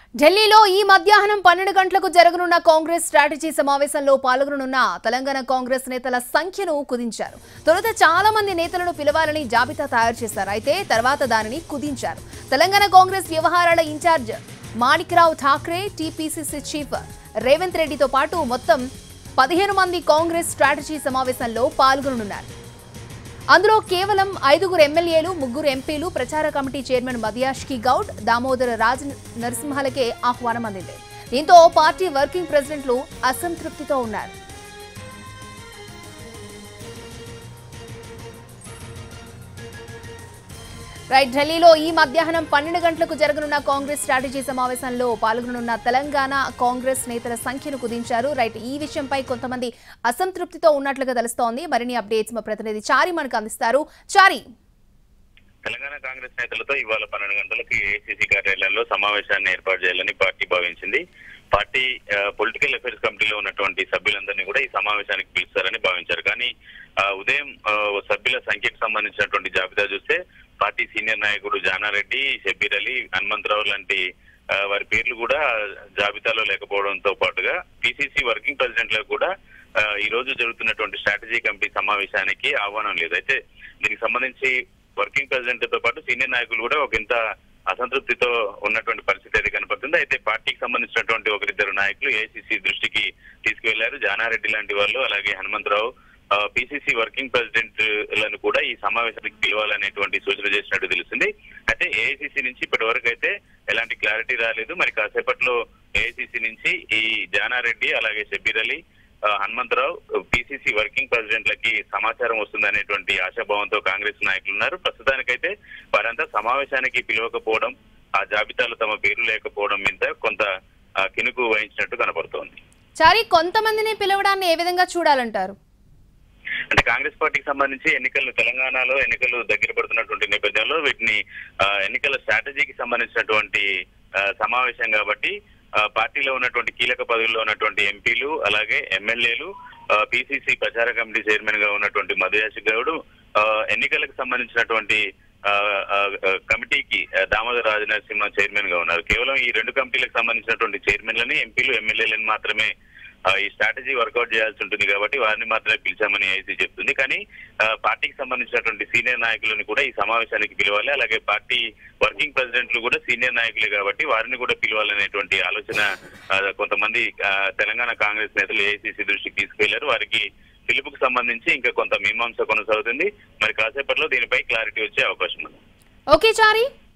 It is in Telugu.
ఢిల్లీలో ఈ మధ్యాహ్నం పన్నెండు గంటలకు జరగనున్న కాంగ్రెస్ స్ట్రాటజీ సమావేశంలో పాల్గొననున్న తెలంగాణ కాంగ్రెస్ నేతల సంఖ్యను కుదించారు తొలుత చాలా మంది నేతలను పిలవాలని జాబితా తయారు చేశారు అయితే తర్వాత దానిని కుదించారు తెలంగాణ కాంగ్రెస్ వ్యవహారాల incharge Manikrao Thackeray TPCC chief Revanth రెడ్డితో పాటు మొత్తం పదిహేను మంది కాంగ్రెస్ స్ట్రాటజీ సమావేశంలో పాల్గొననున్నారు అందులో కేవలం ఐదుగురు ఎమ్మెల్యేలు ముగ్గురు ఎంపీలు ప్రచార కమిటీ చైర్మన్ మదియాష్కి గౌడ్ దామోదర రాజ్ నరసింహలకే ఆహ్వానం అందింది దీంతో పార్టీ వర్కింగ్ ప్రెసిడెంట్లు అసంతృప్తితో ఉన్నారు రైట్ ఢిల్లీలో ఈ మధ్యాహ్నం పన్నెండు గంటలకు జరగనున్న కాంగ్రెస్ స్ట్రాటజీ సమావేశంలో పాల్గొననున్న తెలంగాణ కాంగ్రెస్ నేతల సంఖ్యను కుదించారు రైట్ ఈ విషయంపై కొంతమంది అసంతృప్తితో ఉన్నట్లుగా తెలుస్తోంది మరిన్ని అప్డేట్స్ మా ప్రతినిధి చారి మనకు అందిస్తారు చారి తెలంగాణ కాంగ్రెస్ నేతలతో ఇవాళ పన్నెండు గంటలకు ఏఐసీసీ కార్యాలయంలో సమావేశాన్ని ఏర్పాటు చేయాలని పార్టీ భావించింది పార్టీ పొలిటికల్ అఫైర్స్ కమిటీలో ఉన్నటువంటి సభ్యులందరినీ కూడా ఈ సమావేశానికి పిలుస్తారని భావించారు కానీ ఆ, ఉదయం ఆ, సభ్యుల సంఖ్యకు సంబంధించినటువంటి జాబితా చూస్తే పార్టీ సీనియర్ నాయకుడు జానారెడ్డి షబ్బీర్ అలీ హనుమంతరావు లాంటి ఆ, వారి పేర్లు కూడా జాబితాలో లేకపోవడంతో పాటుగా పిసిసి వర్కింగ్ ప్రెసిడెంట్లకు కూడా ఆ, ఈ రోజు జరుగుతున్నటువంటి స్ట్రాటజీ కమిటీ సమావేశానికి ఆహ్వానం లేదు అయితే దీనికి సంబంధించి వర్కింగ్ ప్రెసిడెంట్ తో పాటు సీనియర్ నాయకులు కూడా ఒక ఇంత అసంతృప్తితో ఉన్నటువంటి పరిస్థితి అయితే కనపడుతుంది అయితే పార్టీకి సంబంధించినటువంటి ఒకరిద్దరు నాయకులు ఏఐసిసి దృష్టికి తీసుకువెళ్లారు జానారెడ్డి లాంటి వాళ్ళు అలాగే హనుమంతరావు పిసిసి వర్కింగ్ ప్రెసిడెంట్ లను కూడా ఈ సమావేశానికి పిలవాలనేటువంటి సూచన చేసినట్టు తెలిసింది అయితే ఏఐసిసి నుంచి ఇప్పటి వరకు అయితే ఎలాంటి క్లారిటీ రాలేదు మరి కాసేపట్లో ఏఐసిసి నుంచి ఈ జానారెడ్డి అలాగే షబీర్ అలీ ఆ, హనుమంతరావు పిసిసి వర్కింగ్ ప్రెసిడెంట్లకి సమాచారం వస్తుందనేటువంటి ఆశాభావంతో కాంగ్రెస్ నాయకులు ఉన్నారు ప్రస్తుతానికైతే వారంతా సమావేశానికి పిలవకపోవడం ఆ జాబితాలో తమ పేరు లేకపోవడం మీద కొంత ఆ, కినుకు వహించినట్టు కనబడుతోంది చారి కొంతమందిని పిలవడాన్ని ఏ విధంగా చూడాలంటారు అంటే కాంగ్రెస్ పార్టీకి సంబంధించి ఎన్నికలు తెలంగాణలో ఎన్నికలు దగ్గర పడుతున్నటువంటి నేపథ్యంలో వీటిని ఆ, ఎన్నికల స్ట్రాటజీకి సంబంధించినటువంటి ఆ, సమావేశం కాబట్టి ఆ, పార్టీలో ఉన్నటువంటి కీలక పదవుల్లో ఉన్నటువంటి ఎంపీలు అలాగే ఎమ్మెల్యేలు పిసిసి ప్రచార కమిటీ చైర్మన్ గా ఉన్నటువంటి మధుయాసి గౌడ్ ఆ, ఎన్నికలకు సంబంధించినటువంటి ఆ, ఆ, ఆ, కమిటీకి ఆ, దామోదర రాజనరసింహ చైర్మన్ గా ఉన్నారు కేవలం ఈ రెండు కమిటీలకు సంబంధించినటువంటి చైర్మన్లని ఎంపీలు ఎమ్మెల్యేలను మాత్రమే ఆ, ఈ స్ట్రాటజీ వర్కౌట్ చేయాల్సి ఉంటుంది కాబట్టి వారిని మాత్రమే పిలిచామని ఐసీ చెప్తుంది కానీ ఆ, పార్టీకి సంబంధించినటువంటి సీనియర్ నాయకులను కూడా ఈ సమావేశానికి పిలవాలి అలాగే పార్టీ వర్కింగ్ ప్రెసిడెంట్లు కూడా సీనియర్ నాయకులే కాబట్టి వారిని కూడా పిలవాలనేటువంటి ఆలోచన ఆ, కొంతమంది ఆ, తెలంగాణ కాంగ్రెస్ నేతలు ఏఐసీసీ దృష్టికి తీసుకెళ్లారు వారికి పిలుపుకు సంబంధించి ఇంకా కొంత మీమాంస కొనసాగుతుంది మరి కాసేపట్లో దీనిపై క్లారిటీ వచ్చే అవకాశం ఉంది ఓకే చారి